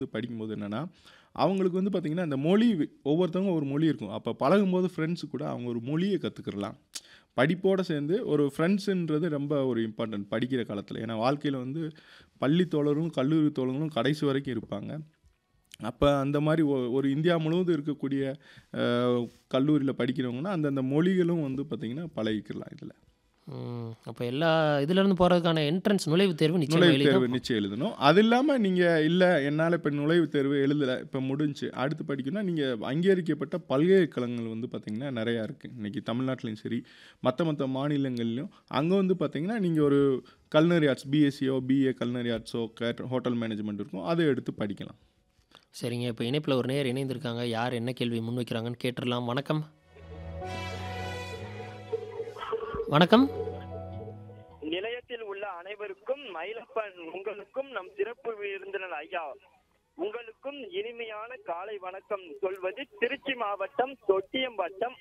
படிக்கும்போது என்னன்னா, அவங்களுக்கு வந்து பார்த்தீங்கன்னா, இந்த மொழி ஒவ்வொருத்தவங்க ஒரு மொழி இருக்கும். அப்ப பழகும்போது ஃப்ரெண்ட்ஸ் கூட அவங்க ஒரு மொழிய கத்துக்கிடலாம். படிப்போட சேர்ந்து ஒரு ஃப்ரெண்ட்ஸுன்றது ரொம்ப ஒரு இம்பார்ட்டன்ட் படிக்கிற காலத்தில. ஏன்னா வாழ்க்கையில வந்து பள்ளி தோழரும், கல்லூரி தோழர்களும் கடைசி வரைக்கும் இருப்பாங்க. அப்ப அந்த மாரி ஒ ஒரு இந்தியா முழுவதும் இருக்கக்கூடிய அ கல்லூரியில படிக்கிறவங்கன்னா, அந்தந்த மொழிகளும் வந்து பார்த்தீங்கன்னா, பழகிக்கலாம் இதுல. ம். அப்ப எல்லா இதுலருந்து போறதுக்கான என்ட்ரன்ஸ் நுழைவுத் தேர்வு நிச்சயமா நுழைவுத் எழுதி தேர்வு தான் நிச்சயம் எழுதணும். அது இல்லாம நீங்க இல்ல என்னால இப்ப நுழைவுத் தேர்வு எழுதல, இப்ப முடிஞ்சுச்சு. அடுத்து படிக்கணும்னா, நீங்க அங்கீகரிக்கப்பட்ட பல்கலைக்கழகங்கள் வந்து பார்த்தீங்கன்னா, நெறையா இருக்கு. இன்னைக்கு தமிழ்நாட்டிலயும் சரி, மத்த மத்த மாநிலங்கள்லயும் அங்க வந்து பார்த்தீங்கன்னா, நீங்க ஒரு கல்னரி ஆர்ட்ஸ் பிஎஸ்சியோ, பிஏ கல்னரி ஆர்ட்ஸோ, கேட்டர் ஹோட்டல் மேனேஜ்மெண்ட் இருக்கும். அத எடுத்து படிக்கலாம். சரிங்க. இப்ப இணைப்புல ஒரு நேயர் இணைந்திருக்காங்க. யார் என்ன கேள்வி முன்வைக்கிறாங்கன்னு கேட்டுறலாம். வணக்கம். வணக்கம். நிலையத்தில் உள்ள அனைவருக்கும் மயிலப்பன் உங்களுக்கும் நம் சிறப்பு விருந்தினர் ஐயா உங்களுக்கும் இனிமையான காலை வணக்கம் சொல்வது திருச்சி மாவட்டம் தொட்டியம் வட்டம்